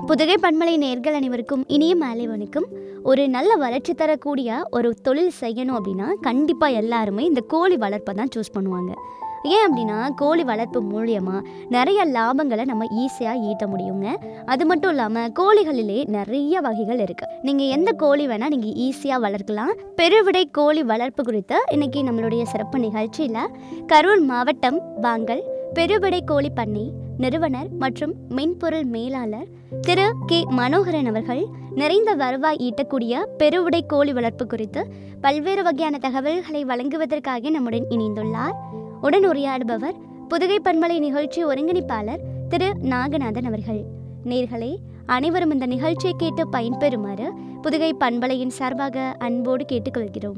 புதுகை பண்பலை நேர்கள் அனைவருக்கும் இனிய மாலை வணக்கம் ஒரு நல்ல வளர்ச்சி தரக்கூடிய ஒரு தொழில் செய்யணும் அப்படின்னா கண்டிப்பாக எல்லாருமே இந்த கோழி வளர்ப்பை தான் சூஸ் பண்ணுவாங்க ஏன் அப்படின்னா கோழி வளர்ப்பு மூலியமாக நிறைய லாபங்களை நம்ம ஈஸியாக ஈட்ட முடியுங்க அது மட்டும் இல்லாமல் கோழிகளிலே நிறைய வகைகள் இருக்குது நீங்கள் எந்த கோழி வேணால் நீங்கள் ஈஸியாக வளர்க்கலாம் பெருவிடை கோழி வளர்ப்பு குறித்த இன்னைக்கு நம்மளுடைய சிறப்பு நிகழ்ச்சியில் கரூர் மாவட்டம் வாங்கல் பெருவிடை கோழி பண்ணை நிறுவனர் மற்றும் மென்பொருள் மேலாளர் திரு கே மனோகரன் அவர்கள் நிறைந்த வருவாய் ஈட்டக்கூடிய பெருவிடை கோழி வளர்ப்பு குறித்து பல்வேறு வகையான தகவல்களை வழங்குவதற்காக நம்முடன் இணைந்துள்ளார் உடன் உரையாடுபவர் புதுகை பண்பலை நிகழ்ச்சி ஒருங்கிணைப்பாளர் திரு நாகநாதன் அவர்கள் நேர்களே அனைவரும் இந்த நிகழ்ச்சியை கேட்டு பயன்பெறுமாறு புதுகை பண்பலையின் சார்பாக அன்போடு கேட்டுக்கொள்கிறோம்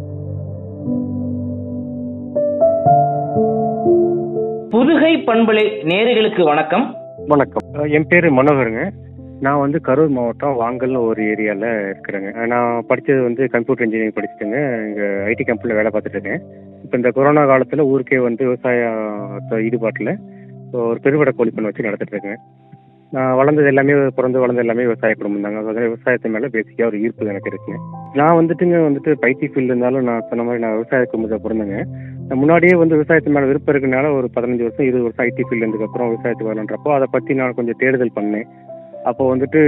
புதுகை பண்பலை நேயர்களுக்கு வணக்கம் வணக்கம் அஹ் என் பேர் மனோகருங்க நான் வந்து கரூர் மாவட்டம் வாங்கல்னு ஒரு ஏரியாவில் இருக்கிறேங்க அஹ் நான் படித்தது வந்து கம்ப்யூட்டர் இன்ஜினியரிங் படிச்சுட்டுங்க இங்கே ஐடி கம்பெனியில் வேலை பார்த்துட்டு இருக்கேன் இப்போ இந்த கொரோனா காலத்தில் ஊருக்கே வந்து விவசாய ஈடுபாட்டில் ஒரு பெருவிட கோழி பண்ண வச்சு நடத்திட்டு இருக்கேன் நான் வளர்ந்தது எல்லாமே பிறந்து வளர்ந்தது எல்லாமே விவசாய குடும்பம் தாங்க அதனால விவசாயத்து மேலே பேசிக்காக ஒரு ஈர்ப்பு எனக்கு இருக்குங்க நான் வந்துட்டுங்க வந்துட்டு பைத்தி ஃபீல்டு இருந்தாலும் நான் சொன்ன மாதிரி நான் விவசாய குடும்பத்தை பிறந்தேங்க நான் முன்னாடியே வந்து விவசாயத்து மேலே விருப்பம் இருக்கனால ஒரு பதினஞ்சு வருஷம் இருபது வருஷம் ஐடி ஃபீல்டு இருந்ததுக்கப்புறம் விவசாயத்துக்கு வரணுன்றப்போ அதை பற்றி நான் கொஞ்சம் தேடுதல் பண்ணேன் அப்போ வந்துட்டு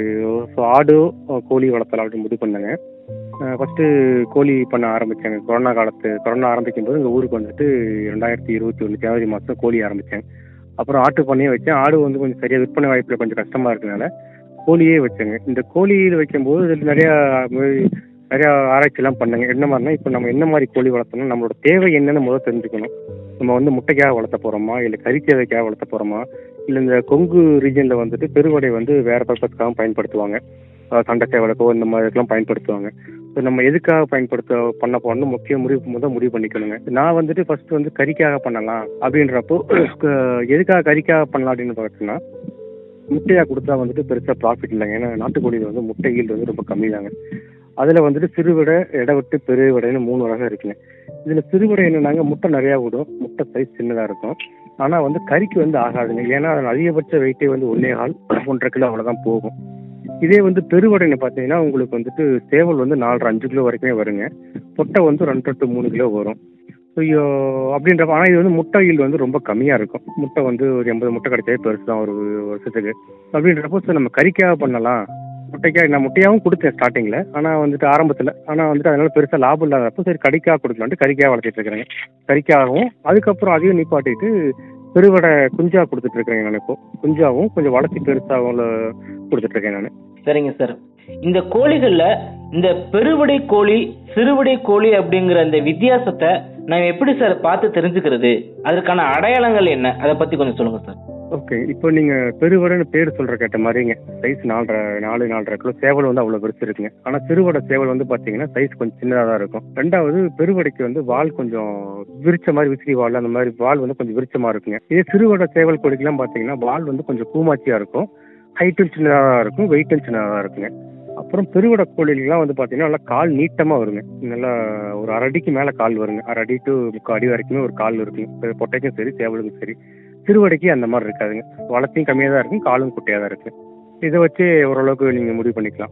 ஸோ ஆடு கோழி வளர்த்தலாம் அப்படின்னு முடிவு பண்ணேங்க ஃபஸ்ட்டு கோழி பண்ண ஆரம்பித்தேங்க கொரோனா காலத்து கொரோனா ஆரம்பிக்கும் போது எங்கள் ஊருக்கு வந்துட்டு ரெண்டாயிரத்தி இருபத்தி ஒன்று ஜனவரி மாதம் கோழி ஆரம்பித்தேன் அப்புறம் ஆட்டு பண்ணையே வச்சேன் ஆடு வந்து கொஞ்சம் சரியாக விற்பனை வாய்ப்பில் கொஞ்சம் கஷ்டமாக இருக்கனால கோழியே வச்சேங்க இந்த கோழியில் வைக்கும்போது இதில் நிறையா மு- நிறையா ஆராய்ச்சிலாம் பண்ணுங்க என்ன மாதிரினா இப்போ நம்ம என்ன மாதிரி கோழி வளர்த்தணும் நம்மளோட தேவை என்னன்னு முதல்ல தெரிஞ்சுக்கணும் நம்ம வந்து முட்டைக்காக வளர்த்த போகிறோமா இல்லை கறி தேவைக்காக வளர்த்த போகிறோமா இல்லை இந்த கொங்கு ரீஜனில் வந்துட்டு பெருவடை வந்து வேறு பர்பஸ்க்காகவும் பயன்படுத்துவாங்க அஹ் சண்டை சேவலுக்கோ இந்த மாதிரி இதுக்கெல்லாம் பயன்படுத்துவாங்க ஸோ நம்ம எதுக்காக பயன்படுத்த பண்ண போகணும்னு முக்கிய முடிவு முதல் முடிவு பண்ணிக்கணுங்க நான் வந்துட்டு ஃபர்ஸ்ட் வந்து கறிக்காக பண்ணலாம் அப்படின்றப்போ க- எதுக்காக கறிக்காக பண்ணலாம் அப்படின்னு பார்த்தீங்கன்னா முட்டையாக கொடுத்தா வந்துட்டு பெருசாக ப்ராஃபிட் இல்லைங்க ஏன்னா நாட்டுக்கோழியில் வந்து முட்டை ஈல்டு வந்து ரொம்ப கம்மி தாங்க அதில் வந்துட்டு சிறுவிடை இடவிட்டு பெருவிடைன்னு மூணு வகை இருக்குங்க இதில் சிறுவிடை என்னன்னாங்க முட்டை நிறையா விடும் முட்டை சைஸ் சின்னதாக இருக்கும் ஆனால் வந்து கறிக்கு வந்து ஆகாதுங்க ஏன்னா அதில் அதிகபட்ச வெயிட்டே வந்து ஒன்றே கால் ஒன்றரை கிலோ அவ்வளோதான் போகும் இதே வந்து பெருவடைன்னு பார்த்தீங்கன்னா உங்களுக்கு வந்துட்டு சேவல் வந்து நாலரை அஞ்சு கிலோ வரைக்குமே வருங்க பொட்டை வந்து ரெண்டு டு மூணு கிலோ வரும் ஐயோ அப்படின்றப்ப ஆனால் இது வந்து முட்டை ஈல்டு வந்து ரொம்ப கம்மியாக இருக்கும் முட்டை வந்து ஒரு எண்பது முட்டை கிடைச்சாலே பெருசு தான் ஒரு வருஷத்துக்கு அப்படின்றப்போ சரி நம்ம கறிக்காக பண்ணலாம் முட்டைக்காக நான் முட்டையாகவும் கொடுத்தேன் ஸ்டார்டிங்கில் ஆனால் வந்துட்டு ஆரம்பத்தில் ஆனால் வந்துட்டு அதனால பெருசாக லாபம் இல்லாதப்போ சரி கறிக்காக கொடுக்கலான்ட்டு கறிக்காக வளர்த்திட்டு இருக்கிறேங்க கறிக்காகவும் அதுக்கப்புறம் அதையும் நிப்பாட்டிட்டு பெருவடை குஞ்சா கொடுத்துட்டு இருக்கிறேங்க நான் இப்போ குஞ்சாவும் கொஞ்சம் வளர்ச்சி பெருசாகவும் கொடுத்துட்டு இருக்கேன் நான் சரிங்க சார் இந்த கோழிகள்ல இந்த பெருவிடை கோழி சிறுவிடை கோழி அப்படிங்கிற இந்த வித்தியாசத்தை நம்ம எப்படி சார் பார்த்து தெரிஞ்சுக்கிறது அதற்கான அடையாளங்கள் என்ன அதை பத்தி கொஞ்சம் சொல்லுங்க சார் ஓகே இப்போ நீங்கள் பெருவடைன்னு பேர் சொல்கிற கேட்ட மாதிரிங்க சைஸ் நாலரை நாலு நாலரை கிலோ சேவல் வந்து அவ்வளோ பெருசு இருக்குங்க ஆனால் சிறுவடை சேவல் வந்து பார்த்தீங்கன்னா சைஸ் கொஞ்சம் சின்னதாக தான் இருக்கும் ரெண்டாவது பெருவடைக்கு வந்து வால் கொஞ்சம் விரிச்ச மாதிரி விசிறி வால் அந்த மாதிரி வால் வந்து கொஞ்சம் விரிச்சமாக இருக்குங்க இதே சிறுவடை சேவல் கொடிக்கெல்லாம் பார்த்தீங்கன்னா வால் வந்து கொஞ்சம் கூமாச்சியாக இருக்கும் ஹைட்டும் சின்னதாக தான் இருக்கும் வெயிட்டும் சின்னதாக தான் இருக்குங்க அப்புறம் பெருவடை கோழிலாம் வந்து பார்த்தீங்கன்னா நல்லா கால் நீட்டமாக வருங்க நல்லா ஒரு அரை அடிக்கு மேலே கால் வருங்க அரை அடி டு முக்கால் அடி வரைக்குமே ஒரு கால் இருக்குங்க பொட்டைக்கும் சரி சேவலுக்கும் சரி சிறுவடைக்கு அந்த மாதிரி இருக்காதுங்க வளர்ச்சியும் கம்மியாக தான் இருக்கும் காலும் குட்டையாக தான் இருக்கு இதை வச்சு ஓரளவுக்கு நீங்கள் முடிவு பண்ணிக்கலாம்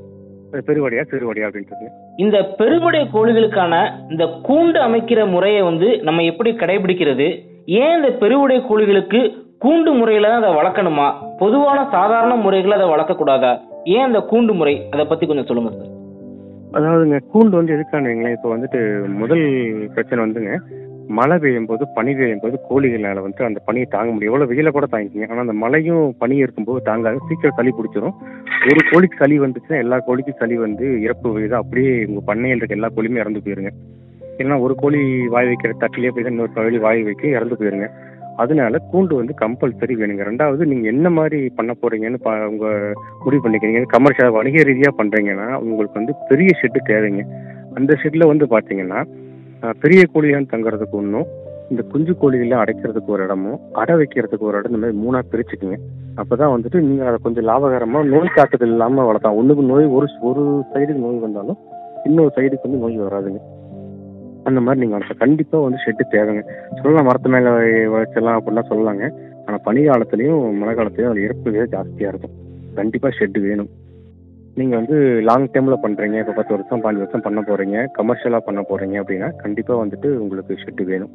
அது பெருவடையா சிறுவடையா அப்படின்றது இந்த பெருவிடை கோழிகளுக்கான இந்த கூண்டு அமைக்கிற முறையை வந்து நம்ம எப்படி கடைபிடிக்கிறது ஏன் இந்த பெருவிடை கோழிகளுக்கு கூண்டு முறையில தான் அதை வளர்க்கணுமா பொதுவான சாதாரண முறைகளை அதை வளர்க்கக்கூடாதா ஏன் அந்த கூண்டு முறை அதை பத்தி கொஞ்சம் சொல்லுங்க சார் அதாவதுங்க கூண்டு வந்து எதுக்கான வைங்களேன் இப்போ வந்துட்டு முதல் பிரச்சனை வந்துங்க மழை பெய்யும் போது பனி பெய்யும் போது கோழிகளால் வந்து அந்த பனியை தாங்க முடியும் எவ்வளோ வெயில கூட தாங்கிக்கிங்க ஆனால் அந்த மழையும் பனியும் இருக்கும்போது தாங்காது சீக்கிரம் சளி பிடிச்சிரும் ஒரு கோழிக்கு சளி வந்துச்சுன்னா எல்லா கோழிக்கும் சளி வந்து இறப்பு விகிதம் அப்படியே உங்கள் பண்ணையில் இருக்க எல்லா கோழியுமே இறந்து போயிருங்க ஏன்னா ஒரு கோழி வாய் வைக்கிற தட்டிலே போய் தான் இன்னொரு கோழி வாய் வைக்க இறந்து போயிருங்க அதனால கூண்டு வந்து கம்பல்சரி வேணுங்க ரெண்டாவது நீங்கள் என்ன மாதிரி பண்ண போறீங்கன்னு பா உங்கள் முடிவு பண்ணிக்கிறீங்க கமர்ஷியல் வணிக ரீதியாக பண்ணுறீங்கன்னா உங்களுக்கு வந்து பெரிய ஷெட்டு தேவைங்க அந்த ஷெட்டில் வந்து பார்த்தீங்கன்னா அஹ், பெரிய கோழிகள் தங்குறதுக்கு ஒன்றும் இந்த குஞ்சு கோழிகளை அடைக்கிறதுக்கு ஒரு இடமும் அடை வைக்கிறதுக்கு ஒரு இடம் இந்த மாதிரி மூணாக பிரிச்சுக்குங்க அப்போ தான் வந்துட்டு நீங்கள் அதை கொஞ்சம் லாபகரமாக நோய் தாக்குதல் இல்லாமல் வளர்த்தலாம் ஒன்றுக்கு நோய் ஒரு ஒரு சைடுக்கு நோய் வந்தாலும் இன்னொரு சைடுக்கு வந்து நோய் வராதுங்க அந்த மாதிரி நீங்கள் வளர்த்த கண்டிப்பாக வந்து ஷெட்டு தேவைங்க சொல்லலாம் மரத்து மேலே வச்சலாம் அப்படிலாம் சொல்லலாங்க ஆனால் பனி காலத்துலேயும் மழை காலத்துலேயும் அது இறப்பு விகிதம் ஜாஸ்தியாக இருக்கும் கண்டிப்பாக ஷெட்டு வேணும் நீங்கள் வந்து லாங் டேர்மில் பண்ணுறீங்க இப்போ பத்து வருஷம் பாஞ்சு வருஷம் பண்ண போகிறீங்க கமர்ஷியலாக பண்ண போகிறீங்க அப்படின்னா கண்டிப்பாக வந்துட்டு உங்களுக்கு ஷெட்டு வேணும்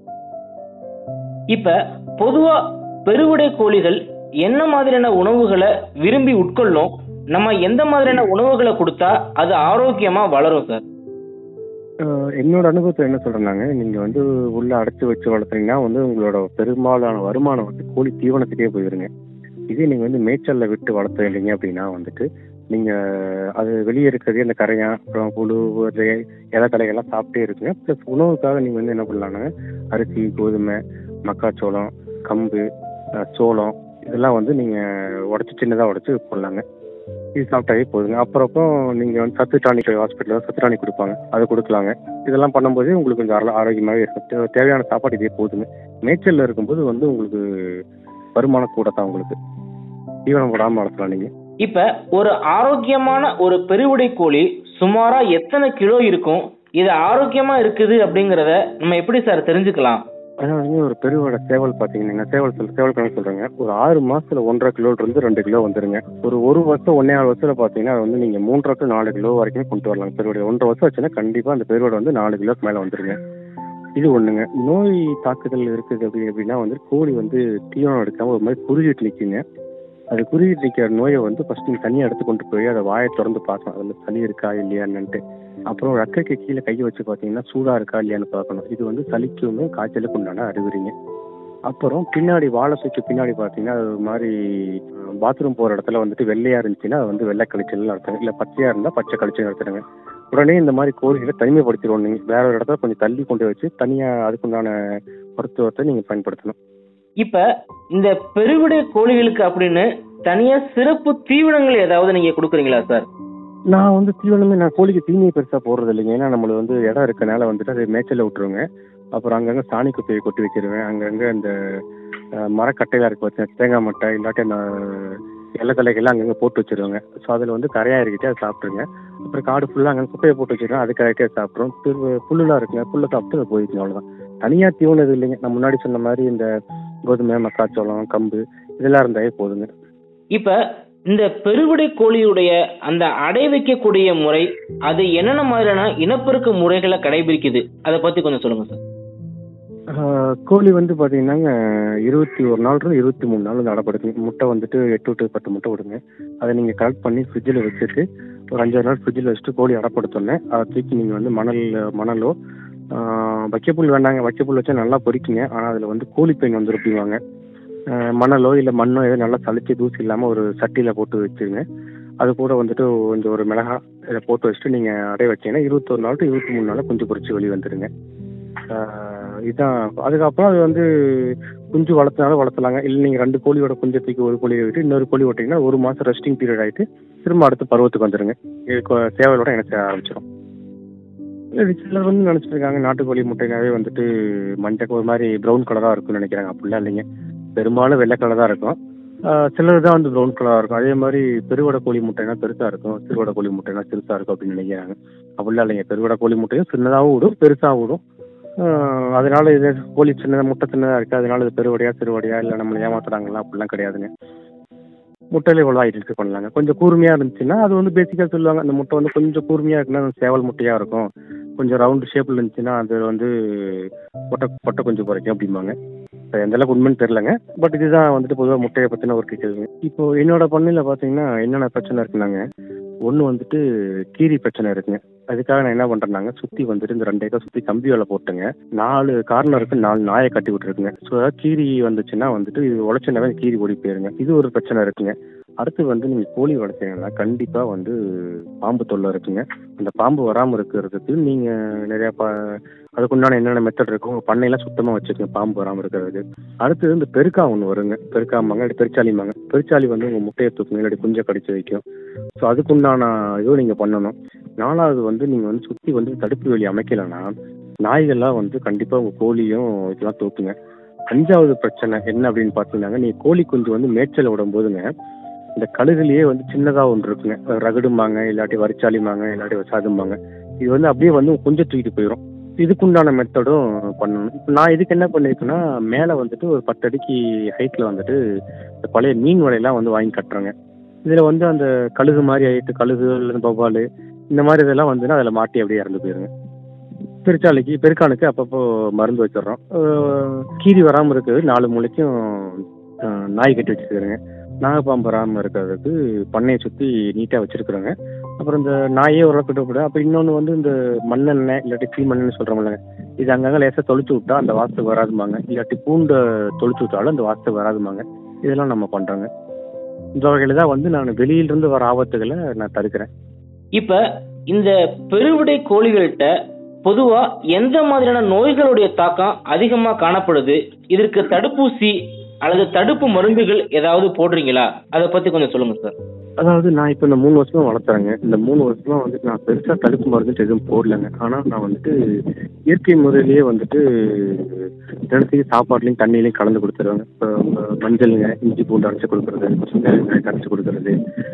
இப்ப பொதுவா பெருவிடை கோழிகள் என்ன மாதிரியான உணவுகளை விரும்பி உட்கொள்ளும் நம்ம எந்த மாதிரியான உணவுகளை கொடுத்தா அது ஆரோக்கியமா வளரும் சார் அஹ் என்னோட அனுபவத்தில் என்ன சொல்கிறேன்னாங்க நீங்கள் வந்து உள்ளே அடைச்சி வச்சு வளர்த்தீங்கன்னா வந்து உங்களோட பெரும்பாலான வருமானம் வந்து கோழி தீவனத்துக்கே போயிருங்க இதே நீங்கள் வந்து மேய்ச்சலில் விட்டு வளர்த்துறீங்க அப்படின்னா வந்துட்டு நீங்கள் அது வெளியே இருக்கிறதே அந்த கரையான் அப்புறம் புழு இது இலை தலைகள்லாம் சாப்பிட்டே இருக்குங்க ப்ளஸ் உணவுக்காக நீங்கள் வந்து என்ன பண்ணலாம்னா அரிசி கோதுமை மக்காச்சோளம் கம்பு அஹ் சோளம் இதெல்லாம் வந்து நீங்கள் உடச்சி சின்னதாக உடச்சி போடலாங்க இது சாப்பிட்டாவே போதுங்க அப்புறப்போ நீங்கள் வந்து சத்து டானிக் ஹாஸ்பிட்டலில் சத்து டானிக் கொடுப்பாங்க அது கொடுக்கலாங்க இதெல்லாம் பண்ணும்போது உங்களுக்கு கொஞ்சம் ஆரோ- ஆரோக்கியமாகவே இருக்கும் தே- தேவையான சாப்பாடு இதே போதுங்க மேய்ச்சலில் இருக்கும்போது வந்து உங்களுக்கு வருமானம் கூட தான் உங்களுக்கு தீவனம் போடாமல் வளர்த்தலாம் நீங்கள் இப்ப ஒரு ஆரோக்கியமான ஒரு பெருவிடை கோழி சுமாரா எத்தனை கிலோ இருக்கும் இது ஆரோக்கியமா இருக்குது அப்படிங்கறத நம்ம எப்படி சார் தெரிஞ்சுக்கலாம் அதாவது ஒரு பெருவோட சேவல் பார்த்தீங்கன்னா சேவல் சொல் சேவல் கணக்கு சொல்கிறேங்க ஒரு ஆறு மாசத்துல ஒன்றரை கிலோல இருந்து ரெண்டு கிலோ வந்துருங்க ஒரு ஒரு வருஷம் ஒன்னே ஆறு வருஷத்துல பார்த்தீங்கன்னா அது வந்து நீங்கள் மூன்றரை டு நாலு கிலோ வரைக்கும் கொண்டு வரலாம் பெருவோட ஒன்றரை வருஷம் வச்சுன்னா கண்டிப்பாக அந்த பெருவோட வந்து நாலு கிலோக்கு மேலே வந்துருங்க இது ஒண்ணுங்க நோய் தாக்குதல் இருக்குது அப்படி அப்படின்னா வந்து கோழி வந்து தீவனம் எடுக்காம ஒரு மாதிரி குறுகிட்டு நிற்குங்க அது குறுகிட்டு நிற்கிற நோயை வந்து ஃபர்ஸ்ட் நீங்கள் தனியாக எடுத்து கொண்டு போய் அதை வாயை திறந்து பார்க்கணும் அதில் சளி இருக்கா இல்லையான்னுட்டு அப்புறம் ரெக்கைக்கு கீழே கையை வச்சு பார்த்தீங்கன்னா சூடா இருக்கா இல்லையான்னு பார்க்கணும் இது வந்து சளிக்குமே காய்ச்சலுக்கு உண்டான அறிகுறிங்க அப்புறம் பின்னாடி வாழைப்பைக்கு பின்னாடி பார்த்தீங்கன்னா அது ஒரு மாதிரி பாத்ரூம் போகிற இடத்துல வந்துட்டு வெள்ளையா இருந்துச்சுன்னா அது வந்து வெள்ளை கழிச்சல் நடத்துங்க இல்லை பச்சையா இருந்தால் பச்சை கழிச்சல் நடத்துடுங்க உடனே இந்த மாதிரி கோழிகளை தனிமைப்படுத்திடுவோம் நீங்கள் வேற ஒரு இடத்துல கொஞ்சம் தள்ளி கொண்டு வச்சு தனியாக அதுக்குண்டான மருத்துவத்தை நீங்கள் பயன்படுத்தணும் இப்ப இந்த பெருவிடை கோழிகளுக்கு அப்படின்னு தனியா சிறப்பு தீவனங்கள் ஏதாவது நீங்க கொடுக்குறீங்களா சார் நான் வந்து தீவனமே நான் கோழிக்கு தீனியை பெருசாக போடுறது இல்லைங்க ஏன்னா நம்மளுக்கு வந்து இடம் இருக்கனால வந்துட்டு அதை மேய்ச்சலில் விட்டுருவேங்க அப்புறம் அங்கங்கே சாணி குப்பையை கொட்டி வச்சிருவேன் அங்கங்கே அந்த அஹ், மரக்கட்டையில இருக்க வச்ச தேங்காய் மட்டை இல்லாட்டி அந்த இலத்தலைகள்லாம் அங்கங்கே போட்டு வச்சிருவாங்க ஸோ அதில் வந்து கரையாக இருக்கிட்டே அதை சாப்பிட்ருங்க அப்புறம் காடு ஃபுல்லாக அங்கே குப்பையை போட்டு வச்சிருக்கேன் அது கரெக்டாக சாப்பிட்றோம் புல்லு புல்லுலாம் இருக்குங்க புல்லை சாப்பிட்டு அது போயிடுச்சு அவ்வளோதான் தனியாக தீவனம் எதுவும் இல்லைங்க நான் முன்னாடி சொன்ன மாதிரி இந்த கோதுமை மக்காச்சோளம் கம்பு இதெல்லாம் இருந்தாலே போதுங்க இப்ப இந்த பெருவிடை கோழியுடைய அந்த அடை வைக்கக்கூடிய முறை அது என்னென்ன மாதிரியான இனப்பெருக்க முறைகளை கடைபிடிக்குது அதை பத்தி கொஞ்சம் சொல்லுங்க சார் ஆஹ் கோழி வந்து பார்த்தீங்கன்னாங்க இருபத்தி ஒரு நாள் இருந்து இருபத்தி மூணு நாள் வந்து அடப்படுத்துங்க முட்டை வந்துட்டு எட்டு டு பத்து முட்டை விடுங்க அதை நீங்கள் கலெக்ட் பண்ணி ஃப்ரிட்ஜில் வச்சுட்டு ஒரு அஞ்சாறு நாள் ஃப்ரிட்ஜில் வச்சுட்டு கோழி அடப்படுத்தோன்னே அதை தூக்கி நீங்கள் வந்து மணல் மணலோ ஆஹ் வைக்கப்புல் வேண்டாங்க வைக்கப்புல் வச்சா நல்லா பொரிக்குங்க ஆனால் அதில் வந்து கோழி பெயின் வந்து இருப்பிவாங்க மணலோ இல்லை மண்ணோ ஏதோ நல்லா சளிச்சு தூசி இல்லாமல் ஒரு சட்டியில் போட்டு வச்சுருங்க அது கூட வந்துட்டு கொஞ்சம் ஒரு மிளகா இதை போட்டு வச்சுட்டு நீங்கள் அடைய வச்சீங்கன்னா இருபத்தொரு நாள் டு இருபத்தி மூணு நாளில் குஞ்சு பொரிச்சு வெளியே வந்துடுங்க ஆஹ் இதான் அதுக்கப்புறம் அது வந்து குஞ்சு வளர்த்தனாலும் வளர்த்தலாங்க இல்லை நீங்கள் ரெண்டு கோழியோட குஞ்சை தூக்கி ஒரு கோழியை விட்டு இன்னொரு கோழி விட்டிங்கன்னா ஒரு மாதம் ரெஸ்டிங் பீரியட் ஆகிட்டு திரும்ப அடுத்த பருவத்துக்கு வந்துடுங்க இது கொ- சேவலோட இணைச்ச ஆரம்பிச்சிடும் இல்லை சிலர் வந்து நினச்சிட்டு இருக்காங்க நாட்டுக்கோழி முட்டைனாவே வந்துட்டு மஞ்சள் ஒரு மாதிரி ப்ரௌன் கலராக இருக்கும்னு நினைக்கிறாங்க அப்படிலாம் இல்லைங்க பெரும்பாலும் வெள்ளை கலர் தான் இருக்கும் ஆஹ் சிலர் தான் வந்து ப்ரௌன் கலராக இருக்கும் அதே மாதிரி பெருவடை கோழி முட்டைனா பெருசாக இருக்கும் சிறுவடை கோழி முட்டைனா சிறுசாக இருக்கும் அப்படின்னு நினைக்கிறாங்க அப்படிலாம் இல்லைங்க பெருவடை கோழி முட்டையும் சின்னதாகவும் விடும் பெருசாகவும் விடும் ஆஹ் அதனால இது கோழி சின்னதாக முட்டை சின்னதாக இருக்குது அதனால இது பெருவடையா சிறுவடையா இல்லை நம்மளை ஏமாத்துறாங்களா அப்படிலாம் கிடையாதுங்க முட்டையில இவ்வளோ ஐடென்டிஃபை பண்ணலாங்க கொஞ்சம் கூர்மையாக இருந்துச்சுன்னா அது வந்து பேசிக்காக சொல்லுவாங்க அந்த முட்டை வந்து கொஞ்சம் கூர்மையாக இருக்குன்னா அது சேவல் முட்டையாக இருக்கும் கொஞ்சம் ரவுண்டு ஷேப்பில் இருந்துச்சுன்னா அது வந்து பொட்டை பொட்டை கொஞ்சம் குறைக்கும் அப்படிம்பாங்க அது எந்த அளவுக்கு உண்மைன்னு தெரிலங்க பட் இதுதான் வந்துட்டு பொதுவாக முட்டையை பற்றின ஒரு டீட்டெயிலுங்க இப்போ என்னோட பண்ணையில் பார்த்தீங்கன்னா என்னென்ன பிரச்சனை இருக்குனாங்க ஒன்று வந்துட்டு கீரி பிரச்சனை இருக்குங்க அதுக்காக நான் என்ன பண்ணுறேன்னாங்க சுற்றி வந்துட்டு இந்த ரெண்டு ஏக்கர் சுற்றி கம்பி வேலை போட்டுங்க நாலு கார்னருக்கு நாலு நாயை கட்டி விட்டுருக்குங்க ஸோ அதாவது கீரி வந்துச்சுன்னா வந்துட்டு இது உழைச்சினாவே கீரி ஓடி போயிருங்க இது ஒரு பிரச்சனை இருக்குங்க அடுத்து வந்து நீங்கள் கோழி வளர்த்தீங்கன்னா கண்டிப்பாக வந்து பாம்பு தொல்லை இருக்குங்க அந்த பாம்பு வராமல் இருக்கிறதுக்கு நீங்கள் நிறையா பா அதுக்குண்டான என்னென்ன மெத்தட் இருக்கும் உங்கள் பண்ணையெல்லாம் சுத்தமாக வச்சுக்கோங்க பாம்பு வராமல் இருக்கிறதுக்கு அடுத்தது இந்த பெருக்கா ஒன்று வருங்க பெருக்காம்பாங்க இல்லாட்டி பெருச்சாலிம்பாங்க பெருச்சாலி வந்து உங்கள் முட்டையை தூக்கும் இல்லாட்டி குஞ்சை கடிச்சு வைக்கும் ஸோ அதுக்குண்டான இதுவும் நீங்கள் பண்ணணும் நாலாவது வந்து நீங்கள் வந்து சுற்றி வந்து தடுப்பு வேலி அமைக்கலைன்னா நாய்கள்லாம் வந்து கண்டிப்பாக உங்கள் கோழியும் இதெல்லாம் தூக்குங்க அஞ்சாவது பிரச்சனை என்ன அப்படின்னு பார்த்தீங்கன்னா நீங்கள் கோழி குஞ்சு வந்து மேய்ச்சல் விடும்போதுங்க இந்த கழுகுலயே வந்து சின்னதாக ஒன்று இருக்குங்க ரகுடும்பாங்க இல்லாட்டி வரிச்சாலிம்பாங்க இல்லாட்டி வசாதும்பாங்க இது வந்து அப்படியே வந்து குஞ்சை தூக்கிட்டு போயிடும் இதுக்குண்டான மெத்தடும் பண்ணணும் இப்போ நான் இதுக்கு என்ன பண்ணியிருக்கேன்னா மேலே வந்துட்டு ஒரு பத்து அடிக்கு ஹைட்டில் வந்துட்டு இந்த பழைய மீன் வலையெல்லாம் வந்து வாங்கி கட்டுறேங்க இதில் வந்து அந்த கழுகு மாதிரி ஆயிட்டு கழுகு அல்லது வௌவால் இந்த மாதிரி இதெல்லாம் வந்துன்னா அதில் மாட்டி அப்படியே இறந்து போயிருங்க பெருச்சாளிக்கு பெருக்கானுக்கு அப்பப்போ மருந்து வச்சிடுறோம் அஹ் கீரி வராமல் இருக்கிறது நாலு மூளைக்கும் அஹ், நாய் கட்டி வச்சுருக்குறேங்க நாகப்பாம்பு வராமல் இருக்கிறதுக்கு பண்ணையை சுற்றி நீட்டாக வச்சுருக்குறோங்க அப்புறம் இந்த நாயே ஓரளவுக்கு விடக்கூடாது அப்போ இன்னொன்று வந்து இந்த மண்ணெண்ணெய் இல்லாட்டி தீ மண்ணெண்ணெய் சொல்கிறோம்லங்க இது அங்கங்கே லேசாக தொளிச்சு விட்டா அந்த வாசத்துக்கு வராதுமாங்க இல்லாட்டி பூண்டை தொளிச்சு விட்டாலும் அந்த வாசத்துக்கு வராதுமாங்க இதெல்லாம் நம்ம பண்ணுறோங்க இந்த வகையில் தான் வந்து நான் வெளியிலிருந்து வர ஆபத்துகளை நான் தடுக்கிறேன் இப்ப இந்த பெருவிடை கோழிகள்கிட்ட பொதுவா எந்த மாதிரியான நோய்களுடைய தாக்கம் அதிகமா காணப்படுது இதற்கு தடுப்பூசி அல்லது தடுப்பு மருந்துகள் ஏதாவது போடுறீங்களா அதை பத்தி கொஞ்சம் சொல்லுங்க சார் அதாவது நான் இப்போ இந்த மூணு வருஷமா வளர்த்துறேங்க இந்த மூணு வருஷமா வந்துட்டு நான் பெருசாக தடுப்பு மருந்துட்டு எதுவும் போடலைங்க ஆனால் நான் வந்துட்டு இயற்கை முறையிலேயே வந்துட்டு தினத்துக்கு சாப்பாட்லையும் தண்ணியிலையும் கலந்து கொடுத்துருவேங்க இப்போ மஞ்சளுங்க இஞ்சி பூண்டு அரைச்சி கொடுக்குறது சின்ன வெங்காயத்தை அரைச்சி கொடுக்குறது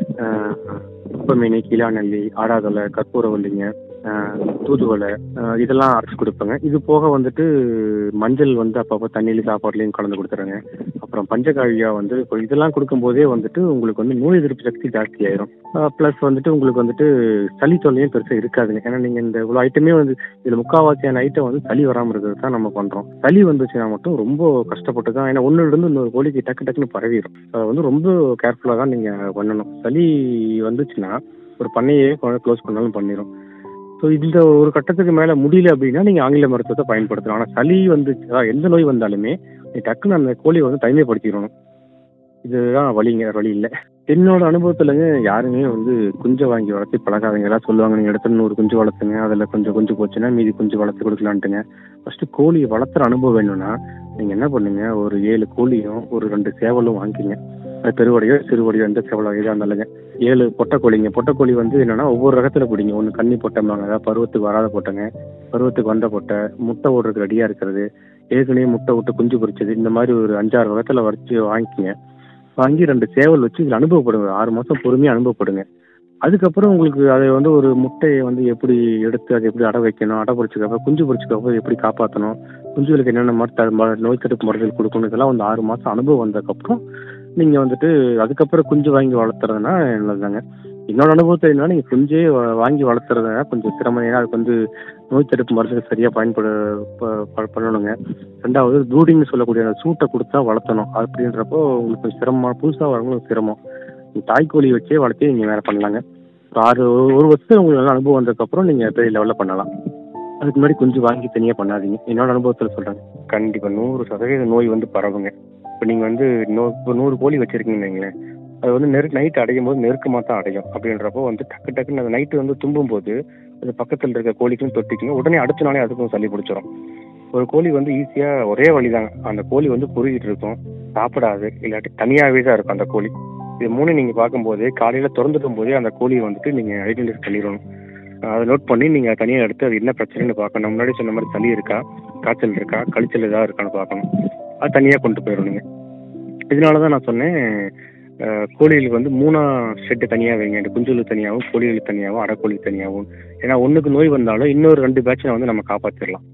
குப்பமீனி கீழாநெல்லி ஆடாதொலை கற்பூரவல்லிங்க ஆஹ் தூதுவளை ஆஹ் இதெல்லாம் அரைச்சி கொடுப்பேங்க இது போக வந்துட்டு மஞ்சள் வந்து அப்பப்போ தண்ணியிலையும் சாப்பாட்லையும் கலந்து கொடுத்துறேங்க அப்புறம் பஞ்சகாவியா வந்து இப்போ இதெல்லாம் கொடுக்கும்போதே வந்துட்டு உங்களுக்கு வந்து நோய் எதிர்ப்பு சக்தி ஜாஸ்தி ஆயிரும் ப்ளஸ் வந்துட்டு உங்களுக்கு வந்துட்டு சளி தொல்லையும் பெருசாக இருக்காதுங்க ஏன்னா நீங்கள் இந்த இவ்வளோ ஐட்டமே வந்து இதில் முக்கால்வாசியான ஐட்டம் வந்து சளி வராமல் இருக்கிறது தான் நம்ம பண்ணுறோம் சளி வந்துச்சுன்னா மட்டும் ரொம்ப கஷ்டப்பட்டு தான் ஏன்னா ஒன்றுல இருந்து இன்னொரு கோழிக்கு டக்கு டக்குன்னு பரவிடும் அதை வந்து ரொம்ப கேர்ஃபுல்லாக தான் நீங்கள் பண்ணணும் சளி வந்துச்சுன்னா ஒரு பண்ணையே க்ளோஸ் பண்ணாலும் பண்ணிடும் ஸோ இந்த ஒரு கட்டத்துக்கு மேலே முடியல அப்படின்னா நீங்கள் ஆங்கில மருத்துவத்தை பயன்படுத்தலாம் ஆனால் சளி வந்துச்சு அதாவது எந்த நோய் வந்தாலுமே நீ டக்குன்னு அந்த கோழியை வந்து தனிமைப்படுத்திடணும் இதுதான் வழிங்க வேற வழி இல்லை என்னோட அனுபவத்துலங்க யாருமே வந்து குஞ்சை வாங்கி வளர்த்தி பழகாதீங்க எல்லாம் சொல்லுவாங்க நீங்கள் இடத்துல நூறு குஞ்சு வளர்த்துங்க அதில் கொஞ்சம் குஞ்சு போச்சுன்னா மீதி குஞ்சு வளர்த்து கொடுக்கலான்ட்டுங்க ஃபர்ஸ்ட் கோழி வளர்த்துற அனுபவம் வேணும்னா நீங்கள் என்ன பண்ணுங்க ஒரு ஏழு கோழியும் ஒரு ரெண்டு சேவலும் வாங்கிக்கிங்க அது பெருவடையோ சிறுவடையோ எந்த சேவலோ எதாக இருந்தாலுங்க ஏழு பொட்டை கோழிங்க பொட்டை கோழி வந்து என்னன்னா ஒவ்வொரு ரகத்தில் பிடிங்க ஒன்று கன்னி பொட்டைம்பாங்க அதாவது பருவத்துக்கு வராத பொட்டைங்க பருவத்துக்கு வந்த பொட்டை முட்டை ஓடுறதுக்கு ரெடியாக இருக்கிறது ஏற்கனவே முட்டை விட்டு குஞ்சு பொரிச்சது இந்த மாதிரி ஒரு அஞ்சாறு வகத்தில் வச்சு வாங்கிக்கிங்க வாங்கி ரெண்டு சேவல் வச்சு இதில் அனுபவப்படுங்க ஆறு மாதம் பொறுமையாக அனுபவப்படுங்க அதுக்கப்புறம் உங்களுக்கு அதை வந்து ஒரு முட்டையை வந்து எப்படி எடுத்து அதை எப்படி அடை வைக்கணும் அடை பொரிச்சதுக்கப்புறம் குஞ்சு பொரிச்சதுக்கப்புறம் எப்படி காப்பாற்றணும் குஞ்சுகளுக்கு என்னென்ன மாதிரி த- ம- நோய் தடுப்பு மருந்துகள் கொடுக்கணும் இதெல்லாம் வந்து ஆறு மாதம் அனுபவம் வந்ததுக்கப்புறம் நீங்கள் வந்துட்டு அதுக்கப்புறம் குஞ்சு வாங்கி வளர்த்துறதுனா நல்லதுதாங்க என்னோட அனுபவத்தில் என்னன்னா நீங்கள் குஞ்சே வா- வாங்கி வளர்த்துறதுனா கொஞ்சம் சிரமம் ஏன்னா அதுக்கு வந்து நோய் தடுப்பு மருந்துகள் சரியாக பயன்பட ப- ப- பண்ணணுங்க ரெண்டாவது ப்ரூடிங்னு சொல்லக்கூடிய அந்த சூட்டை கொடுத்தா வளர்த்தணும் அப்படின்றப்போ உங்களுக்கு கொஞ்சம் சிரமமாக புதுசாக வரவங்களுக்கு சிரமம் நீங்க தாய்க்கோழி வச்சே வளர்த்தி நீங்கள் வேலை பண்ணலாங்க ஒரு ஆறு ஒரு வருஷத்துல உங்களுக்கு நல்ல அனுபவம் வந்ததுக்கப்புறம் நீங்கள் பெரிய லெவலில் பண்ணலாம் அதுக்கு முன்னாடி குஞ்சு வாங்கி தனியாக பண்ணாதீங்க என்னோட அனுபவத்தில் சொல்கிறேன் கண்டிப்பாக நூறு சதவீத நோய் வந்து பரவுங்க இப்போ நீங்கள் வந்து நூ இப்போ நூறு கோழி வச்சுருக்கீங்கன்னு வைங்களேன் அது வந்து நெரு நைட் அடையும் போது நெருக்கமாக தான் அடையும் அப்படின்றப்போ வந்து டக்கு டக்குன்னு அந்த நைட்டு வந்து தும்பும் போது அது பக்கத்தில் இருக்க கோழிக்கும் தொட்டிக்கும் உடனே அடுத்த நாளே அதுக்கும் சளி பிடிச்சிரும் ஒரு கோழி வந்து ஈஸியாக ஒரே வழிதாங்க அந்த கோழி வந்து குறுகிட்டு இருக்கும் சாப்பிடாது இல்லாட்டி தனியாகவே தான் இருக்கும் அந்த கோழி இது மூணு நீங்கள் பார்க்கும்போதே காலையில் திறந்துட்டும் போதே அந்த கோழியை வந்துட்டு நீங்கள் ஐடென்டிஃபை பண்ணிடணும் அதை நோட் பண்ணி நீங்கள் தனியாக எடுத்து அது என்ன பிரச்சனைன்னு பார்க்கணும் முன்னாடி சொன்ன மாதிரி சளி இருக்கா காய்ச்சல் இருக்கா கழிச்சல் ஏதாவது இருக்கான்னு பார்க்கணும் அது தனியாக கொண்டு போயிடும் நீங்கள் இதனால தான் நான் சொன்னேன் அஹ், கோழிகளுக்கு வந்து மூணா ஷெட்டு தனியாக வைங்க இந்த குஞ்சுகளுக்கு தனியாகவும் கோழிகளுக்கு தனியாகவும் அரைக்கோழிக்கு தனியாகவும் ஏன்னா ஒன்றுக்கு நோய் வந்தாலும் இன்னொரு ரெண்டு பேட்சை வந்து நம்ம காப்பாற்றிடலாம்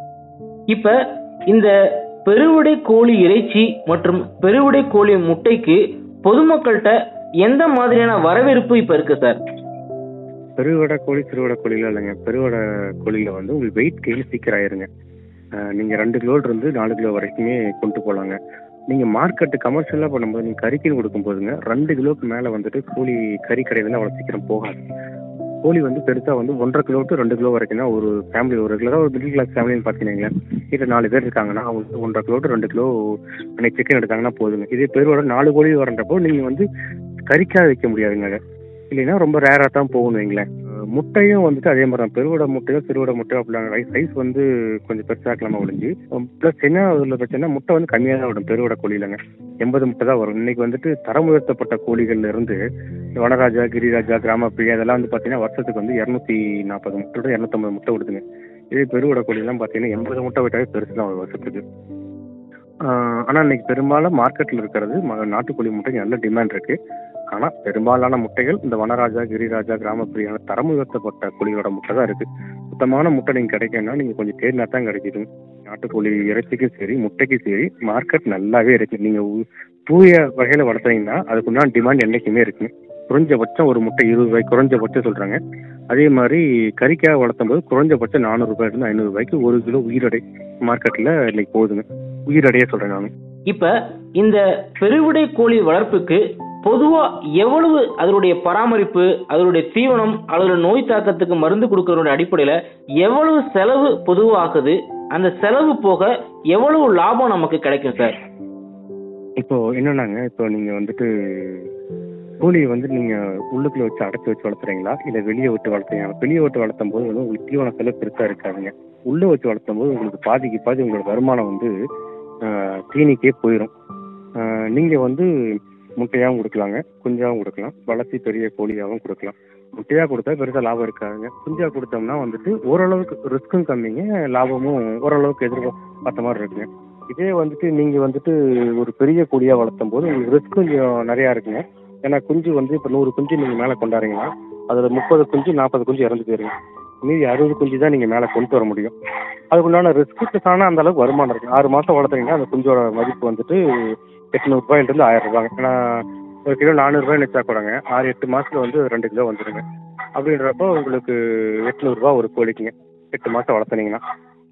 இப்ப இந்த பெருவிடை கோழி இறைச்சி மற்றும் பெருவிடை கோழி முட்டைக்கு பொதுமக்கள்கிட்ட எந்த மாதிரியான வரவேற்பு இப்ப இருக்கு சார் பெருவடை கோழி சிறுவடை கோழிலாம் இல்லைங்க பெருவடை கோழியில் வந்து உங்களுக்கு வெயிட் கெயின் சீக்கிரம் ஆயிருங்க அஹ் நீங்க ரெண்டு கிலோல இருந்து நாலு கிலோ வரைக்குமே கொண்டு போகலாங்க நீங்க மார்க்கெட்டு கமர்ஷியலாக பண்ணும்போது நீங்க கறிக்குன்னு கொடுக்கும் போதுங்க ரெண்டு கிலோக்கு மேலே வந்துட்டு கோழி கறி கடையில அவ்வளோ சீக்கிரம் போகாது கோழி வந்து பெருசா வந்து ஒன்றரை கிலோ டு ரெண்டு கிலோ வரைக்கும் தான் ஒரு ஃபேமிலி ஒரு ரெகுலராக ஒரு மிடில் கிளாஸ் ஃபேமிலின்னு பார்த்தீங்கன்னா வீட்டில் நாலு பேர் இருக்காங்கன்னா அவங்க வந்து ஒன்றரை கிலோ டு ரெண்டு கிலோ அன்னைக்கு சிக்கன் எடுத்தாங்கன்னா போதுங்க இதே பெருவோட நாலு கோழி வரன்றப்போ நீங்கள் வந்து கறிக்காக வைக்க முடியாதுங்க அதை இல்லைன்னா ரொம்ப ரேராக தான் போகணும் வைங்களேன் அஹ் முட்டையும் வந்துட்டு அதே மாதிரி தான் பெருவோட முட்டையோ சிறுவோட முட்டையோ அப்படி சைஸ் வந்து கொஞ்சம் பெருசாக இருக்கலாமா ஒழிஞ்சு ப்ளஸ் என்ன அதில் பிரச்சனை முட்டை வந்து கம்மியாக தான் விடும் பெருவோட கோழியிலங்க எண்பது முட்டை தான் வரும் இன்னைக்கு வந்துட்டு தரம் உயர்த்தப்பட்ட கோழிகள்ல இருந்து இந்த வனராஜா கிரிராஜா கிராம பிரியா இதெல்லாம் வந்து பார்த்தீங்கன்னா வருஷத்துக்கு வந்து இரநூத்தி நாற்பது முட்டை இரநூத்தம்பது முட்டை விடுதுங்க இதே பெருவோட கோழிலாம் பார்த்தீங்கன்னா எண்பது முட்டை விட்டாவே பெருசு தான் ஒரு வருஷத்துக்கு ஆனால் இன்னைக்கு பெரும்பாலும் மார்க்கெட்டில் இருக்கிறது ம- நாட்டுக்கோழி முட்டைக்கு நல்ல டிமாண்ட் இருக்கு ஆனால் பெரும்பாலான முட்டைகள் இந்த வனராஜா கிரிராஜா கிராமப்பிரியான தரம் உயர்த்தப்பட்ட கோழிகளோட முட்டை தான் இருக்கு சுத்தமான முட்டை நீங்கள் கிடைக்கணும்னா நீங்கள் கொஞ்சம் தேடினா தான் கிடைக்குது நாட்டுக்கோழி இறைச்சிக்கும் சரி முட்டைக்கும் சரி மார்க்கெட் நல்லாவே இருக்கு நீங்கள் தூய வகையில் வளர்த்துறீங்கன்னா அதுக்குண்டான டிமாண்ட் என்றைக்குமே இருக்குங்க குறைஞ்சபட்சம் ஒரு முட்டை இருபது ரூபாய் குறைஞ்சபட்சம் சொல்கிறாங்க அதே மாதிரி கறிக்காக வளர்த்தும் போது குறைஞ்சபட்சம் நானூறுரூபாயிலிருந்து ஐநூறு ரூபாய்க்கு ஒரு கிலோ உயிரடை மார்க்கெட்டில் இன்னைக்கு போகுதுங்க உயிரடையே சொல்கிறேன் நான் இப்ப இந்த பெருவிடை கோழி வளர்ப்புக்கு பொதுவா எவ்வளவு அதனுடைய பராமரிப்பு அதனுடைய தீவனம் அதோட நோய் தாக்கத்துக்கு மருந்து கொடுக்கறதோட அடிப்படையில எவ்வளவு செலவு பொதுவா ஆகுது அந்த செலவு போக எவ்வளவு லாபம் நமக்கு கிடைக்கும் சார் இப்போ என்னன்னாங்க இப்போ நீங்கள் வந்துட்டு கோழியை வந்து நீங்கள் உள்ளுக்குள்ள வச்சு அடைச்சி வச்சு வளர்த்துறீங்களா இல்லை வெளியே விட்டு வளர்த்துறீங்களா வெளியே விட்டு வளர்த்தும் போது வந்து உங்களுக்கு தீவன செலவு பெருசாக இருக்காதுங்க உள்ளே வச்சு வளர்த்தும் போது உங்களுக்கு பாதிக்கு பாதி உங்களோட வருமானம் வந்து ஆஹ், தீனிக்கே போயிடும் நீங்கள் வந்து முட்டையாகவும் கொடுக்கலாங்க குஞ்சாகவும் கொடுக்கலாம் வளர்த்தி பெரிய கோழியாகவும் கொடுக்கலாம் முட்டையாக கொடுத்தா பெருசாக லாபம் இருக்காதுங்க குஞ்சாக கொடுத்தோம்னா வந்துட்டு ஓரளவுக்கு ரிஸ்க்கும் கம்மிங்க லாபமும் ஓரளவுக்கு எதிர்பார்த்த மாதிரி இருக்குங்க இதே வந்துட்டு நீங்கள் வந்துட்டு ஒரு பெரிய கோழியாக வளர்த்தும் போது உங்களுக்கு ரிஸ்க் கொஞ்சம் நிறையா இருக்குங்க ஏன்னா குஞ்சு வந்து இப்போ நூறு குஞ்சு நீங்கள் மேலே கொண்டாடுறீங்கன்னா அதில் முப்பது குஞ்சு நாற்பது குஞ்சு இறந்து போயிருங்க மீதி அறுபது குஞ்சு தான் நீங்கள் மேலே கொண்டு வர முடியும் அதுக்குண்டான ரிஸ்க்கு ஆனால் அந்த அளவுக்கு வருமானம் இருக்குது ஆறு மாதம் வளர்த்துறீங்கன்னா அந்த குஞ்சோட மதிப்பு வந்துட்டு எட்நூறுபாயிலிருந்து ஆயிரம் ரூபாங்க ஏன்னா ஒரு கிலோ நானூறுரூபாய்னு வச்சா கூடங்க ஆறு எட்டு மாதத்துல வந்து ரெண்டு கிலோ வந்துடுங்க அப்படின்றப்போ உங்களுக்கு எட்நூறுரூவா ஒரு கோழிக்குங்க எட்டு மாதம் வளர்த்துனீங்கன்னா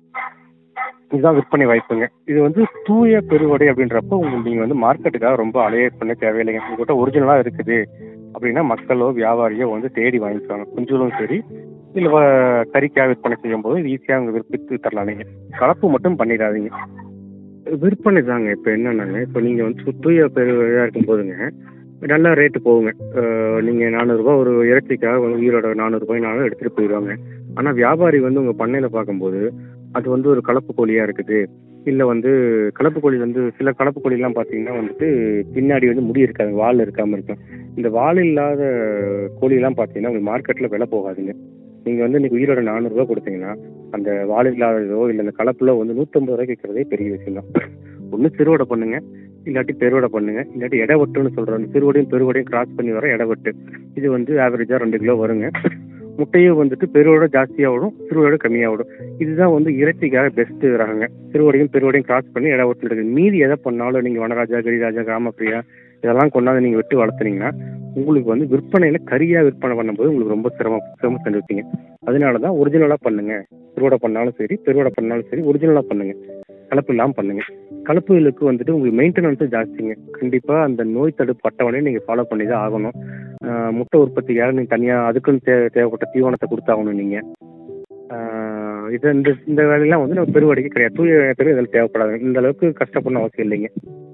இதுதான் விற்பனை வாய்ப்புங்க இது வந்து தூய பெருவடை அப்படின்றப்போ உங்களுக்கு நீங்கள் வந்து மார்க்கெட்டுக்காக ரொம்ப அலைய பண்ண தேவையில்லைங்க உங்கள்கிட்ட ஒரிஜினலாக இருக்குது அப்படின்னா மக்களோ வியாபாரியோ வந்து தேடி வாங்கிக்குவாங்க குஞ்சுகளும் சரி இல்லை கறிக்காக விற்பனை செய்யும் போது ஈஸியாக அவங்க விற்பித்து தரலாம் நீங்கள் கலப்பு மட்டும் பண்ணிடாதீங்க விற்பனை தாங்க இப்போ என்னன்னாங்க இப்போ நீங்கள் வந்து சு- தூய பெருவடையாக இருக்கும் போதுங்க நல்லா ரேட்டு போகுங்க நீங்கள் நானூறுரூவா ஒரு இறைச்சிக்காக வந்து உயிரோட நானூறுரூபாய்னாலும் எடுத்துகிட்டு போயிடுவாங்க ஆனால் வியாபாரி வந்து உங்கள் பண்ணையில் பார்க்கும்போது அது வந்து ஒரு கலப்பு கோழியாக இருக்குது இல்லை வந்து கலப்பு கோழி வந்து சில கலப்பு கோழிலாம் பார்த்தீங்கன்னா வந்துட்டு பின்னாடி வந்து முடி இருக்காது வால் இருக்காமல் இருக்கும் இந்த வால் இல்லாத கோழிலாம் பார்த்தீங்கன்னா உங்களுக்கு மார்க்கெட்டில் விலை போகாதுங்க நீங்கள் வந்து இன்னைக்கு உயிரோட நானூறுரூவா கொடுத்தீங்கன்னா அந்த வால் இல்லாததோ இல்லை அந்த கலப்பில் வந்து நூற்றம்பது ரூபாய்க்கு விற்கிறதே பெரிய விஷயம் தான் ஒன்று சிறுவடை பண்ணுங்க இல்லாட்டி பெருவடை பண்ணுங்க இல்லாட்டி இடவட்டுன்னு சொல்கிறோம் அந்த சிறுவடையும் பெருவடையும் கிராஸ் பண்ணி வர இடவட்டு இது வந்து ஆவரேஜாக ரெண்டு கிலோ வருங்க முட்டையும் வந்துட்டு பெருவோட ஜாஸ்தியாக விடும் சிறுவோட கம்மியாக விடும் இதுதான் வந்து இறைச்சிக்காக பெஸ்ட் ரகங்க சிறுவடையும் பெருவடையும் கிராஸ் பண்ணி இடம் விட்டு மீதி எதை பண்ணாலும் நீங்கள் வனராஜா கிரிராஜா கிராமப்பிரியா இதெல்லாம் கொண்டாந்து நீங்கள் வெட்டி வளர்த்துனீங்கன்னா உங்களுக்கு வந்து விற்பனையில் கரியாக விற்பனை பண்ணும்போது உங்களுக்கு ரொம்ப சிரமம் சிரமம் சந்திப்பீங்க அதனால தான் ஒரிஜினலாக பண்ணுங்க சிறுவடை பண்ணாலும் சரி பெருவடை பண்ணாலும் சரி ஒரிஜினலாக பண்ணுங்க கலப்பு இல்லாமல் பண்ணுங்க கலப்புகளுக்கு வந்துட்டு உங்களுக்கு மெயின்டெனன்ஸும் ஜாஸ்திங்க கண்டிப்பாக அந்த நோய் தடுப்பு அட்டவணையை நீங்கள் ஃபாலோ பண்ணி தான் ஆகணும் ஆஹ் முட்டை உற்பத்திக்காக நீங்கள் தனியாக அதுக்குன்னு தே தேவைப்பட்ட தீவனத்தை கொடுத்தாகணும் நீங்கள் இது இந்த இந்த வேலையெல்லாம் வந்து நம்ம பெருவடைக்கு கிடையாது தூய பெரு இதில் தேவைப்படாது இந்த அளவுக்கு கஷ்டப்படணும் அவசியம் இல்லைங்க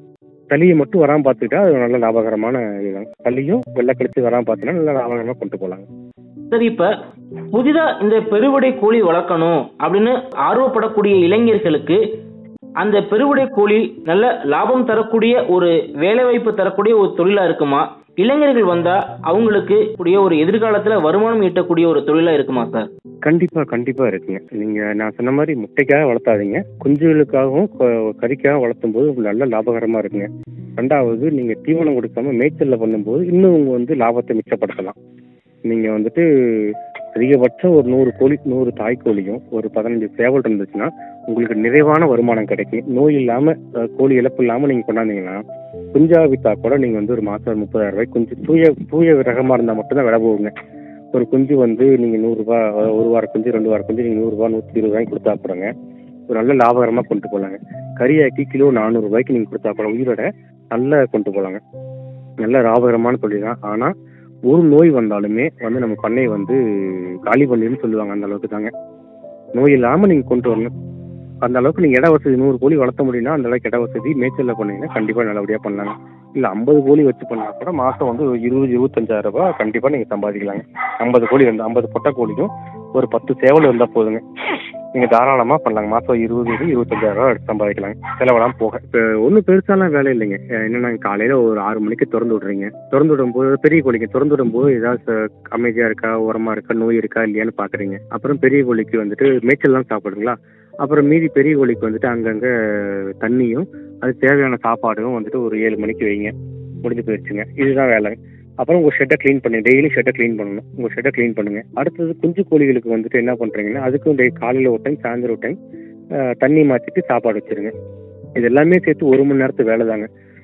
தளியை மட்டும் வராமல் பார்த்துக்கிட்டா அது நல்ல லாபகரமான இதுதான் தளியும் வெள்ளை கழிச்சு வராமல் பார்த்தீங்கன்னா நல்ல லாபகரமாக கொண்டு போகலாங்க சரி இப்ப புதிதா இந்த பெருவிடை கோழி வளர்க்கணும் அப்படின்னு ஆர்வப்படக்கூடிய இளைஞர்களுக்கு அந்த பெருவிடை கோழி நல்ல லாபம் தரக்கூடிய ஒரு வேலைவாய்ப்பு தரக்கூடிய ஒரு தொழிலா இருக்குமா இளைஞர்கள் வந்தா அவங்களுக்கு கூடிய ஒரு எதிர்காலத்துல வருமானம் ஈட்டக்கூடிய ஒரு தொழிலா இருக்குமா சார் கண்டிப்பாக கண்டிப்பாக இருக்குங்க நீங்கள் நான் சொன்ன மாதிரி முட்டைக்காக வளர்த்தாதீங்க குஞ்சுகளுக்காகவும் க- கறிக்காக வளர்த்தும் போது உங்களுக்கு நல்ல லாபகரமாக இருக்குங்க ரெண்டாவது நீங்கள் தீவனம் கொடுக்காம மேய்ச்சலில் பண்ணும்போது இன்னும் உங்க வந்து லாபத்தை மிச்சப்படுத்தலாம் நீங்கள் வந்துட்டு அதிகபட்சம் ஒரு நூறு கோழி நூறு தாய் கோழியும் ஒரு பதினஞ்சு சேவல் இருந்துச்சுன்னா உங்களுக்கு நிறைவான வருமானம் கிடைக்கும் நோய் இல்லாமல் கோழி இழப்பு இல்லாமல் நீங்கள் கொண்டாந்தீங்கன்னா குஞ்சா விற்றா கூட நீங்கள் வந்து ஒரு மாதம் முப்பதாயிரம் ரூபாய் குஞ்சு தூய தூய ரகமாக இருந்தால் மட்டும்தான் விலை போகுங்க ஒரு குஞ்சு வந்து நீங்கள் நூறுரூபா ஒரு வார குஞ்சு ரெண்டு வார குஞ்சு நீங்கள் நூறுரூவா நூற்றி இருபது ரூபாய்க்கு கொடுத்தா போடுங்க ஒரு நல்ல லாபகரமாக கொண்டு போகலாங்க கறியாக்கி கிலோ நானூறுரூபாய்க்கு நீங்கள் கொடுத்தா போல உயிரோட நல்லா கொண்டு போகலாங்க நல்ல லாபகரமான தொழில் தான் ஆனால் ஒரு நோய் வந்தாலுமே வந்து நம்ம பண்ணையை வந்து காலி பண்ணிடுன்னு சொல்லுவாங்க அந்த அளவுக்கு தாங்க நோய் இல்லாமல் நீங்கள் கொண்டு வரணும் அந்த அளவுக்கு நீங்கள் இட வசதி நூறு கோழி வளர்த்த முடியும்னா அந்த அளவுக்கு இட வசதி மேய்ச்சலில் பண்ணீங்கன்னா கண்டிப்பாக நல்லபடியாக பண்ணலாங்க இல்லை ஐம்பது கோழி வச்சு பண்ணா கூட மாதம் வந்து ஒரு இருபது இருபத்தஞ்சாயிரம் ரூபாய் கண்டிப்பாக நீங்கள் சம்பாதிக்கலாங்க ஐம்பது கோழி வந்து ஐம்பது பொட்டை கோழியும் ஒரு பத்து சேவல் இருந்தால் போதுங்க நீங்கள் தாராளமாக பண்ணலாங்க மாதம் இருபது இது இருபத்தஞ்சாயிரம் ரூபா எடுத்து சம்பாதிக்கலாங்க செலவெல்லாம் போக இப்போ ஒன்றும் பெருசாலாம் வேலை இல்லைங்க அஹ் என்னன்னா காலையில் ஒரு ஆறு மணிக்கு திறந்து விட்றீங்க திறந்து விடும்போது பெரிய கோழிக்கு திறந்து விடும்போது ஏதாவது அமைதியாக இருக்கா உரமாக இருக்கா நோய் இருக்கா இல்லையான்னு பார்க்குறீங்க அப்புறம் பெரிய கோழிக்கு வந்துட்டு மேய்ச்சல்லாம் சாப்பிடுங்களா அப்புறம் மீதி பெரிய கோழிக்கு வந்துட்டு அங்கங்கே தண்ணியும் அது தேவையான சாப்பாடும் வந்துட்டு ஒரு ஏழு மணிக்கு வைங்க முடிஞ்சு போயிடுச்சுங்க இதுதான் வேலை அப்புறம் உங்கள் ஷெட்டை க்ளீன் பண்ணி டெய்லி ஷெட்டை க்ளீன் பண்ணணும் உங்கள் ஷெட்டை க்ளீன் பண்ணுங்க அடுத்தது குஞ்சு கோழிகளுக்கு வந்துட்டு என்ன பண்ணுறீங்கன்னா அதுக்கும் டெய் காலையில் ஒரு டைம் சாயந்தரம் ஒரு டைம் தண்ணி மாற்றிட்டு சாப்பாடு வச்சிருங்க இது எல்லாமே சேர்த்து ஒரு மணி நேரத்து வேலை தாங்க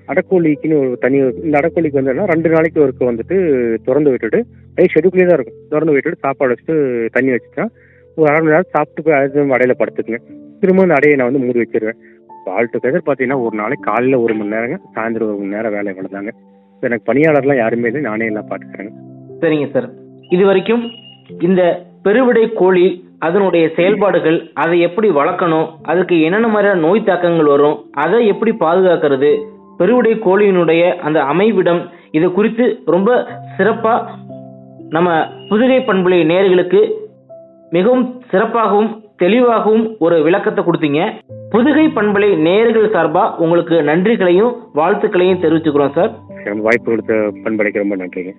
அடக்கோழிக்குன்னு ஒரு தனி இந்த அடக்கோழிக்கு வந்து என்னன்னா ரெண்டு நாளைக்கு ஒருக்க வந்துட்டு திறந்து விட்டுட்டு நைட் ஷெட்யூல்லே தான் இருக்கும் திறந்து விட்டுட்டு சாப்பாடு வச்சுட்டு தண்ணி வச்சுட்டா ஒரு அரை மணி நேரம் சாப்பிட்டு போய் அது அடையில படுத்துக்குங்க திரும்ப அந்த அடையை நான் வந்து மூடி வச்சிருவேன் ஆல் டுகெதர் பார்த்தீங்கன்னா ஒரு நாளைக்கு காலையில் ஒரு மணி நேரங்க சாயந்தரம் ஒரு மணி நேரம் வேலை இவ்வளோதாங்க எனக்கு பணியாளர்லாம் யாருமே இல்லை நானே எல்லாம் பார்த்துக்கிறேங்க சரிங்க சார் இது வரைக்கும் இந்த பெருவிடை கோழி அதனுடைய செயல்பாடுகள் அதை எப்படி வளர்க்கணும் அதுக்கு என்னென்ன மாதிரியான நோய் தாக்கங்கள் வரும் அதை எப்படி பாதுகாக்கிறது பெருவிடை கோழியினுடைய அந்த அமைவிடம் இது குறித்து ரொம்ப சிறப்பா நம்ம புதுகை பண்புலை நேயர்களுக்கு மிகவும் சிறப்பாகவும் தெளிவாகவும் ஒரு விளக்கத்தை கொடுத்தீங்க புதுகை பண்பலை நேயர்கள் சார்பா உங்களுக்கு நன்றிகளையும் வாழ்த்துக்களையும் தெரிவிச்சுக்கிறோம் சார் எனக்கு வாய்ப்பு கொடுத்த பண்படைக்கு ரொம்ப நன்றிங்க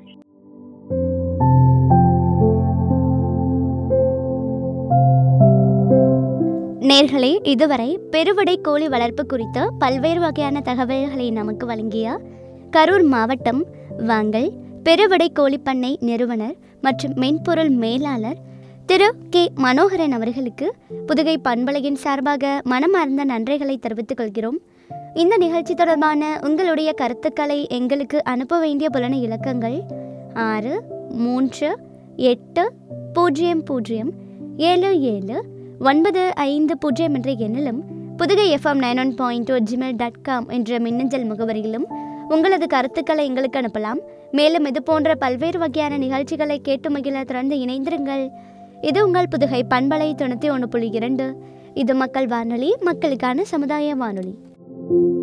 நேர்களே இதுவரை பெருவிடை கோழி வளர்ப்பு குறித்த பல்வேறு வகையான தகவல்களை நமக்கு வழங்கிய கரூர் மாவட்டம் வாங்கல் பெருவிடை கோழிப்பண்ணை நிறுவனர் மற்றும் மென்பொருள் மேலாளர் திரு கே மனோகரன் அவர்களுக்கு புதுகை பண்பலையின் சார்பாக மனமார்ந்த நன்றிகளை தெரிவித்துக் கொள்கிறோம் இந்த நிகழ்ச்சி தொடர்பான உங்களுடைய கருத்துக்களை எங்களுக்கு அனுப்ப வேண்டிய புலன இலக்கங்கள் ஆறு மூன்று எட்டு பூஜ்ஜியம் பூஜ்ஜியம் ஏழு ஏழு ஒன்பது ஐந்து பூஜ்ஜியம் என்ற எண்ணிலும் Pudugai FM nine one point two Gmail dot com என்ற மின்னஞ்சல் முகவரியிலும் உங்களது கருத்துக்களை எங்களுக்கு அனுப்பலாம் மேலும் இது போன்ற பல்வேறு வகையான நிகழ்ச்சிகளை கேட்டு மகிழ தொடர்ந்து இணைந்திருங்கள் இது உங்கள் புதுகை பண்பலை தொண்ணூற்றி ஒன்று புள்ளி இரண்டு இது மக்கள் வானொலி மக்களுக்கான சமுதாய வானொலி